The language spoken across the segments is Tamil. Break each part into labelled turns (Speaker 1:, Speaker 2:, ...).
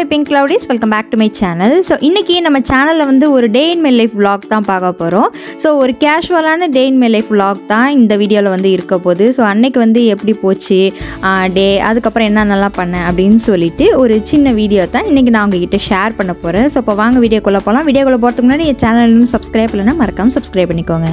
Speaker 1: my pink cloudies welcome back to my channel so இன்றைக்கி நம்ம சேனலில் வந்து ஒரு day in my life vlog தான் பார்க்க போகிறோம் ஸோ ஒரு கேஷுவலான day in my life vlog தான் இந்த வீடியோவில் வந்து இருக்க போகுது ஸோ அன்னைக்கு வந்து எப்படி போச்சு டே அதுக்கப்புறம் என்னென்னலாம் பண்ணேன் அப்படின்னு சொல்லிட்டு ஒரு சின்ன வீடியோ தான் இன்றைக்கி நான் உங்ககிட்ட ஷேர் பண்ண போகிறேன் ஸோ இப்போ வாங்க வீடியோக்குள்ளே போகலாம் வீடியோக்குள்ளே போகிறதுக்கு முன்னாடி என் சேனல் இன்னும் சப்ஸ்கிரைப் இல்லைன்னா மறக்காமல் சப்ஸ்கிரைப் பண்ணிக்கோங்க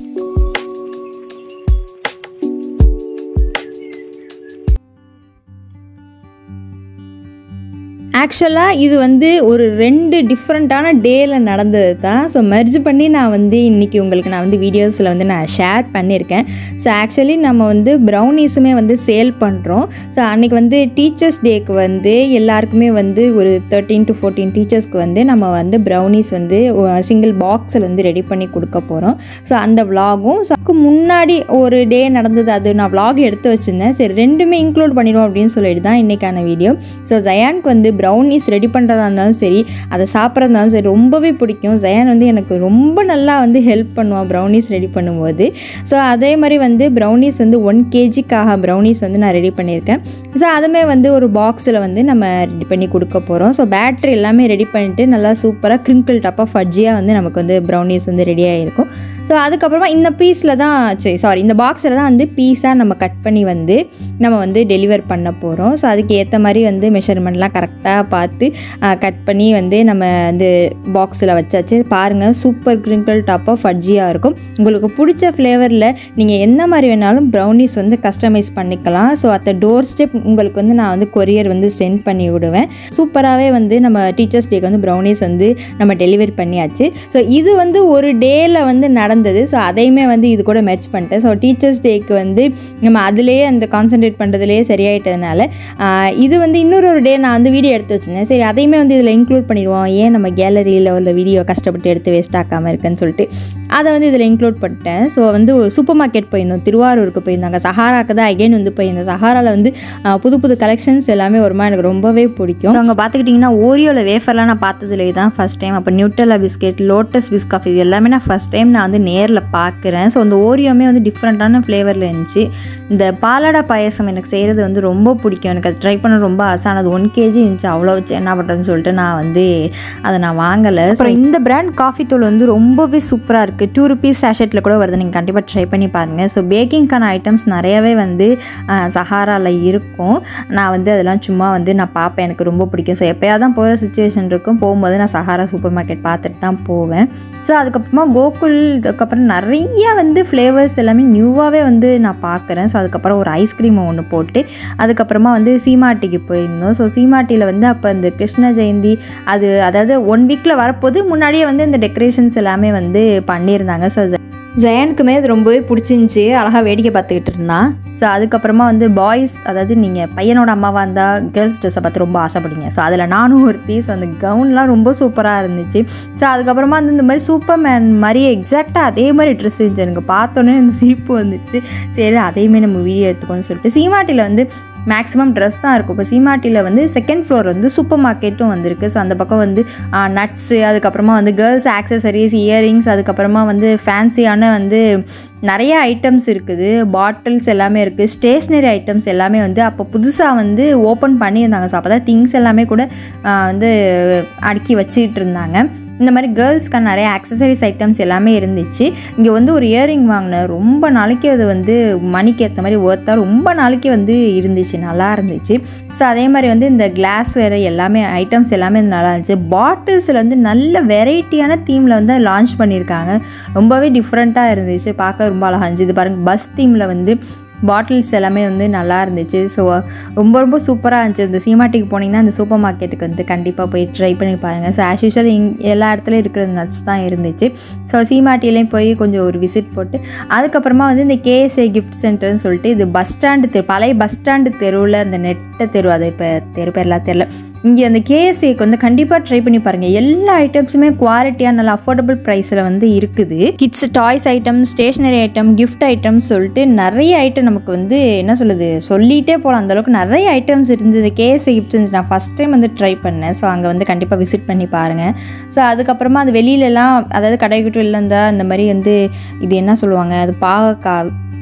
Speaker 1: ஆக்சுவலாக இது வந்து ஒரு ரெண்டு டிஃப்ரெண்ட்டான டேயில் நடந்தது தான் ஸோ மெர்ஜ் பண்ணி நான் வந்து இன்றைக்கி உங்களுக்கு நான் வந்து வீடியோஸில் வந்து நான் ஷேர் பண்ணியிருக்கேன் ஸோ ஆக்சுவலி நம்ம வந்து ப்ரௌனீஸுமே வந்து சேல் பண்ணுறோம் ஸோ அன்றைக்கி வந்து டீச்சர்ஸ் டேக்கு வந்து எல்லாருக்குமே வந்து ஒரு தேர்ட்டீன் டு ஃபோர்டீன் டீச்சர்ஸ்க்கு வந்து நம்ம வந்து ப்ரௌனீஸ் வந்து சிங்கிள் பாக்ஸில் வந்து ரெடி பண்ணி கொடுக்க போகிறோம் ஸோ அந்த விலாகும் ஸோ அதுக்கு முன்னாடி ஒரு டே நடந்தது அது நான் vlog எடுத்து வச்சுருந்தேன் சரி ரெண்டுமே இன்க்ளூட் பண்ணிடுவோம் அப்படின்னு சொல்லிட்டு தான் இன்றைக்கான வீடியோ ஸோ ஜயானுக்கு வந்து ப்ரௌனிஸ் ரெடி பண்ணுறதா இருந்தாலும் சரி அதை சாப்பிட்றதா இருந்தாலும் சரி ரொம்பவே பிடிக்கும் ஜயான் வந்து எனக்கு ரொம்ப நல்லா வந்து ஹெல்ப் பண்ணுவான் ப்ரௌனிஸ் ரெடி பண்ணும்போது ஸோ அதே மாதிரி வந்து ப்ரௌனிஸ் வந்து ஒன் கேஜிக்காக ப்ரௌனிஸ் வந்து நான் ரெடி பண்ணியிருக்கேன் ஸோ அதுமே வந்து ஒரு பாக்ஸில் வந்து நம்ம ரெடி பண்ணி கொடுக்க போகிறோம் ஸோ பேட்ரி எல்லாமே ரெடி பண்ணிட்டு நல்லா சூப்பராக கிரிங்கிள் டப்பாக ஃபட்ஜியாக வந்து நமக்கு வந்து ப்ரௌனிஸ் வந்து ரெடி ஆகிருக்கும் ஸோ அதுக்கப்புறமா இந்த பீஸில் தான் சரி சாரி இந்த பாக்ஸில் தான் வந்து பீஸாக நம்ம கட் பண்ணி வந்து நம்ம வந்து டெலிவர் பண்ண போகிறோம் ஸோ அதுக்கு ஏற்ற மாதிரி வந்து மெஷர்மெண்ட்லாம் கரெக்டாக பார்த்து கட் பண்ணி வந்து நம்ம வந்து பாக்ஸில் வச்சாச்சு பாருங்கள் சூப்பர் கிரிங்கிள் டாப்பாக ஃபட்ஜியாக இருக்கும் உங்களுக்கு பிடிச்ச ஃப்ளேவரில் நீங்கள் என்ன மாதிரி வேணாலும் ப்ரௌனிஸ் வந்து கஸ்டமைஸ் பண்ணிக்கலாம் ஸோ அத்த டோர் ஸ்டெப் உங்களுக்கு வந்து நான் வந்து கொரியர் வந்து சென்ட் பண்ணி விடுவேன் சூப்பராகவே வந்து நம்ம டீச்சர்ஸ் டேக்கு வந்து ப்ரௌனிஸ் வந்து நம்ம டெலிவரி பண்ணியாச்சு ஸோ இது வந்து ஒரு டேயில் வந்து நடந்தது ஸோ அதையுமே வந்து இது கூட மெர்ச் பண்ணிட்டேன் ஸோ டீச்சர்ஸ் டேக்கு வந்து நம்ம அதிலேயே அந்த கான்சென்ட்ரேட் பண்ணுறதுலேயே சரியாயிட்டதுனால ஆஹ் இது வந்து இன்னொரு ஒரு டே நான் வந்து வீடியோ எடுத்து வச்சிருந்தேன் சரி அதையுமே வந்து இதில் இன்க்ளூட் பண்ணிடுவோம் ஏன் நம்ம கேலரியில் உள்ள வீடியோ கஷ்டப்பட்டு எடுத்து வேஸ்ட் ஆக்காமல் இருக்குன்னு சொல்லிட்டு அதை வந்து இதில் இன்க்ளூட் பண்ணிட்டேன் ஸோ வந்து சூப்பர் மார்க்கெட் போயிருந்தோம் திருவாரூருக்கு போயிருந்தாங்க சஹாராக்கு தான் அகைன் வந்து போயிருந்தோம் சஹாராவில் வந்து ஆஹ் புது புது கலெக்ஷன்ஸ் எல்லாமே வருமா எனக்கு ரொம்பவே பிடிக்கும் அங்கே பார்த்துக்கிட்டிங்கன்னா ஓரியோவில் வேஃபர்லாம் நான் பார்த்ததுலேயே தான் ஃபஸ்ட் டைம் அப்போ நியூட்டலா பிஸ்கெட் லோட்டஸ் பிஸ்காஃப் இது எல்லாமே நான் ஃபஸ்ட் டைம் நான் வந்து நேரில் பார்க்குறேன் ஸோ அந்த ஓரியோமே வந்து டிஃப்ரெண்ட்டான ஃப்ளேவரில் இருந்துச்சு இந்த பாலாடா பாயசம் எனக்கு செய்கிறது வந்து ரொம்ப பிடிக்கும் எனக்கு அது ட்ரை பண்ண ரொம்ப ஆசானது ஒன் கேஜி இருந்துச்சு அவ்வளோ வச்சு என்ன பண்ணுறதுன்னு சொல்லிட்டு நான் வந்து அதை நான் வாங்கலை அப்புறம் இந்த பிராண்ட் காஃபி தூள் வந்து ரொம்பவே சூப்பராக இருக்குது டூ ருபீஸ் சேஷெட்டில் கூட வருது நீங்கள் கண்டிப்பாக ட்ரை பண்ணி பாருங்கள் ஸோ பேக்கிங்க்கான ஐட்டம்ஸ் நிறையவே வந்து சஹாராவில் இருக்கும் நான் வந்து அதெல்லாம் சும்மா வந்து நான் பார்ப்பேன் எனக்கு ரொம்ப பிடிக்கும் ஸோ எப்போயாவது தான் போகிற சுச்சுவேஷன் இருக்கும் போகும்போது நான் சஹாரா சூப்பர் மார்க்கெட் பார்த்துட்டு தான் போவேன் ஸோ அதுக்கப்புறமா கோகுல் அதுக்கப்புறம் நிறைய வந்து ஃப்ளேவர்ஸ் எல்லாமே நியூவாகவே வந்து நான் பார்க்குறேன் ஸோ அதுக்கப்புறம் ஒரு ஐஸ்கிரீமை ஒன்று போட்டு அதுக்கப்புறமா வந்து சீமாட்டிக்கு போயிருந்தோம் ஸோ சீமாட்டியில் வந்து அப்போ இந்த கிருஷ்ண ஜெயந்தி அது அதாவது ஒன் வீக்கில் வரப்போது முன்னாடியே வந்து இந்த டெக்கரேஷன்ஸ் எல்லாமே வந்து பண்ணியிருந்தாங்க ஸோ ஜெயனுக்குமே அது ரொம்பவே பிடிச்சிருந்துச்சி அழகாக வேடிக்கை பார்த்துக்கிட்டு இருந்தான் ஸோ அதுக்கப்புறமா வந்து பாய்ஸ் அதாவது நீங்கள் பையனோட அம்மாவாக இருந்தால் கேர்ள்ஸ் ட்ரெஸ்ஸை பார்த்து ரொம்ப ஆசைப்படுங்க ஸோ அதில் நானும் ஒருத்தி ஸோ அந்த கவுன்லாம் ரொம்ப சூப்பராக இருந்துச்சு ஸோ அதுக்கப்புறமா வந்து இந்த மாதிரி சூப்பர் மேன் மாதிரி எக்ஸாக்டாக அதே மாதிரி ட்ரெஸ் இருந்துச்சு எனக்கு பார்த்தோன்னே அந்த சிரிப்பு வந்துச்சு சரி அதையுமே நம்ம வீடியோ எடுத்துக்கோன்னு சொல்லிட்டு சீமாட்டியில் வந்து மேக்ஸிமம் ட்ரெஸ் தான் இருக்கும் இப்போ சீமாட்டியில் வந்து செகண்ட் ஃப்ளோர் வந்து சூப்பர் மார்க்கெட்டும் வந்திருக்கு ஸோ அந்த பக்கம் வந்து நட்ஸு அதுக்கப்புறமா வந்து கேர்ள்ஸ் ஆக்சசரிஸ் இயரிங்ஸ் அதுக்கப்புறமா வந்து ஃபேன்சியான வந்து நிறைய ஐட்டம்ஸ் இருக்குது பாட்டில்ஸ் எல்லாமே இருக்குது ஸ்டேஷ்னரி ஐட்டம்ஸ் எல்லாமே வந்து அப்போ புதுசாக வந்து ஓப்பன் பண்ணியிருந்தாங்க ஸோ அப்போ தான் திங்ஸ் எல்லாமே கூட வந்து அடுக்கி வச்சுக்கிட்டு இருந்தாங்க இந்த மாதிரி கேர்ள்ஸ்க்கான நிறைய ஆக்சசரிஸ் ஐட்டம்ஸ் எல்லாமே இருந்துச்சு இங்கே வந்து ஒரு இயரிங் வாங்கினேன் ரொம்ப நாளைக்கு அது வந்து மணிக்கு ஏற்ற மாதிரி ஒர்த்தாக ரொம்ப நாளைக்கு வந்து இருந்துச்சு நல்லா இருந்துச்சு ஸோ அதே மாதிரி வந்து இந்த கிளாஸ் வேறு எல்லாமே ஐட்டம்ஸ் எல்லாமே நல்லா இருந்துச்சு பாட்டில்ஸில் வந்து நல்ல வெரைட்டியான தீமில் வந்து லான்ச் பண்ணியிருக்காங்க ரொம்பவே டிஃப்ரெண்ட்டாக இருந்துச்சு பார்க்க ரொம்ப அழகாக இருந்துச்சு இது பாருங்கள் பஸ் தீமில் வந்து பாட்டில்ஸ் எல்லாமே வந்து நல்லா இருந்துச்சு ஸோ ரொம்ப ரொம்ப சூப்பராக இருந்துச்சு இந்த சீமாட்டிக்கு போனீங்கன்னா அந்த சூப்பர் மார்க்கெட்டுக்கு வந்து கண்டிப்பாக போய் ட்ரை பண்ணி பாருங்கள் ஸோ ஆஸ் யூஷுவல் இங் எல்லா இடத்துலையும் இருக்கிற நட்ஸ் தான் இருந்துச்சு ஸோ சீமாட்டிலையும் போய் கொஞ்சம் ஒரு விசிட் போட்டு அதுக்கப்புறமா வந்து இந்த கேஎஸ்ஏ கிஃப்ட் சென்டர்னு சொல்லிட்டு இது பஸ் ஸ்டாண்டு தெரு பழைய பஸ் ஸ்டாண்டு தெருவில் அந்த நெட்ட தெரு அது இப்போ தெரு பேர்லாம் தெரில இங்கே அந்த கேஎஸ்ஏக்கு வந்து கண்டிப்பாக ட்ரை பண்ணி பாருங்கள் எல்லா ஐட்டம்ஸுமே குவாலிட்டியாக நல்ல அஃபோர்டபுள் ப்ரைஸில் வந்து இருக்குது kids toys item stationery item gift items சொல்லிட்டு நிறைய ஐட்டம் நமக்கு வந்து என்ன சொல்லுது சொல்லிகிட்டே போகலாம் அந்தளவுக்கு நிறைய ஐட்டம்ஸ் இருந்தது கேஎஸ்ஏ கிஃப்ட் இருந்துச்சு நான் ஃபஸ்ட் டைம் வந்து ட்ரை பண்ணேன் ஸோ அங்கே வந்து கண்டிப்பாக விசிட் பண்ணி பாருங்கள் ஸோ அதுக்கப்புறமா அது வெளியிலலாம் அதாவது கடைக்கிட்ட வெளில இருந்தால் இந்த மாதிரி வந்து இது என்ன சொல்லுவாங்க அது பாகக்காய்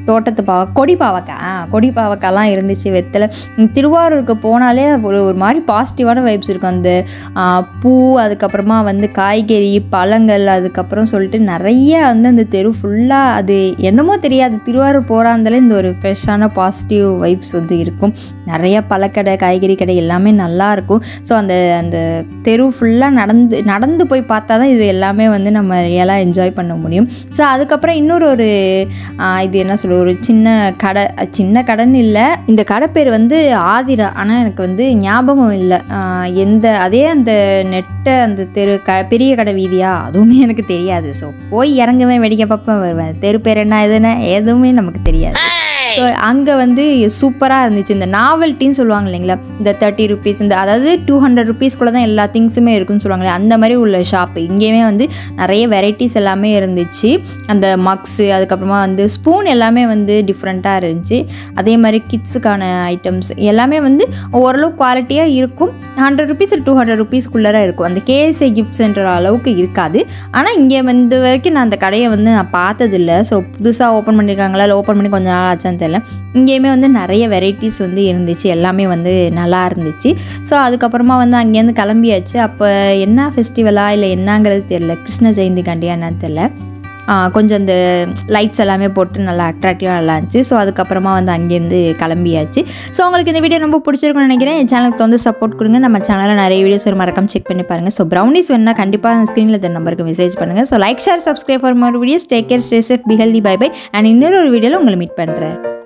Speaker 1: தோட்டத்து பாவ கொடி பாவக்காய் ஆ கொடி பாவக்காய்லாம் இருந்துச்சு வெத்தலை ம், திருவாரூருக்கு போனாலே ஒரு ஒரு மாதிரி பாசிட்டிவான வைப்ஸ் இருக்கும் அந்த ஆ, பூ அதுக்கப்புறமா வந்து காய்கறி பழங்கள் அதுக்கப்புறம் சொல்லிட்டு நிறைய வந்து அந்த தெரு ஃபுல்லாக அது என்னமோ தெரியாது திருவாரூர் போகிறாந்தாலே இந்த ஒரு ஃப்ரெஷ்ஷான பாசிட்டிவ் வைப்ஸ் வந்து இருக்கும் நிறைய பழக்கடை காய்கறி கடை எல்லாமே நல்லா இருக்கும் ஸோ அந்த அந்த தெரு ஃபுல்லாக நடந்து நடந்து போய் பார்த்தா தான் இது எல்லாமே வந்து நம்ம ரியலாக என்ஜாய் பண்ண முடியும் ஸோ அதுக்கப்புறம் இன்னொரு ஒரு ஆ, இது என்ன சொல்ல ஒரு சின்ன கடை அஹ் சின்ன கடைன்னு இல்லை இந்த கடை பேர் வந்து ஆதிரா ஆனால் எனக்கு வந்து ஞாபகம் இல்லை ஆ, எந்த அதே அந்த நெட்டை அந்த தெரு க பெரிய கடை வீதியா அதுவுமே எனக்கு தெரியாது ஸோ போய் இறங்குவேன் வெடிக்க பார்ப்பேன் வருவேன் தெரு பேர் என்ன எதுன்னு எதுவுமே நமக்கு தெரியாது ஸோ அங்கே வந்து சூப்பராக இருந்துச்சு இந்த நாவல்ட்டின்னு சொல்லுவாங்க இல்லைங்களா இந்த தேர்ட்டி ருபீஸ் இந்த அதாவது டூ ஹண்ட்ரட் ருபீஸ்க்குள்ளே தான் எல்லா திங்ஸுமே இருக்குன்னு சொல்லுவாங்களே அந்த மாதிரி உள்ள ஷாப்பு இங்கேயுமே வந்து நிறைய வெரைட்டிஸ் எல்லாமே இருந்துச்சு அந்த மக்ஸு அதுக்கப்புறமா வந்து ஸ்பூன் எல்லாமே வந்து டிஃப்ரெண்ட்டாக இருந்துச்சு அதே மாதிரி கிட்ஸுக்கான ஐட்டம்ஸ் எல்லாமே வந்து ஓரளவு குவாலிட்டியாக இருக்கும் ஹண்ட்ரட் ருபீஸ் டூ ஹண்ட்ரட் ருபீஸ்க்குள்ளே இருக்கும் அந்த கேஎஸ்ஐ கிஃப்ட் சென்டர் அளவுக்கு இருக்காது ஆனால் இங்கே வந்து வரைக்கும் நான் அந்த கடையை வந்து நான் பார்த்ததில்ல ஸோ புதுசாக ஓப்பன் பண்ணியிருக்காங்களா இல்லை ஓப்பன் பண்ணி கொஞ்சம் நாள் ஆச்சான்னு தெரியல இங்கேயுமே வந்து நிறைய வெரைட்டிஸ் வந்து இருந்துச்சு எல்லாமே வந்து நல்லா இருந்துச்சு ஸோ அதுக்கப்புறமா வந்து அங்கேருந்து கிளம்பியாச்சு அப்போ என்ன ஃபெஸ்டிவலா இல்லை என்னங்கிறது தெரியல கிருஷ்ண ஜெயந்திக்காண்டியா என்னன்னு தெரியல ஆ, கொஞ்சம் அந்த லைட்ஸ் எல்லாமே போட்டு நல்லா அட்ராக்டிவாக நல்லா இருந்துச்சு ஸோ அதுக்கப்புறமா வந்து அங்கேருந்து கிளம்பியாச்சு ஸோ உங்களுக்கு இந்த வீடியோ ரொம்ப பிடிச்சிருக்கும்னு நினைக்கிறேன் என் சேனலுக்கு வந்து சப்போர்ட் கொடுங்க நம்ம சேனலில் நிறைய வீடியோஸ் ஒரு மறக்காம செக் பண்ணி பாருங்கள் ஸோ ப்ரௌனிஸ் வேணா கண்டிப்பாக ஸ்க்ரீனில் இந்த நம்பருக்கு மெசேஜ் பண்ணுங்கள் so like share subscribe for more videos take care stay safe be healthy bye bye and இன்னொரு ஒரு வீடியோவில் உங்களை மீட் பண்ணுறேன்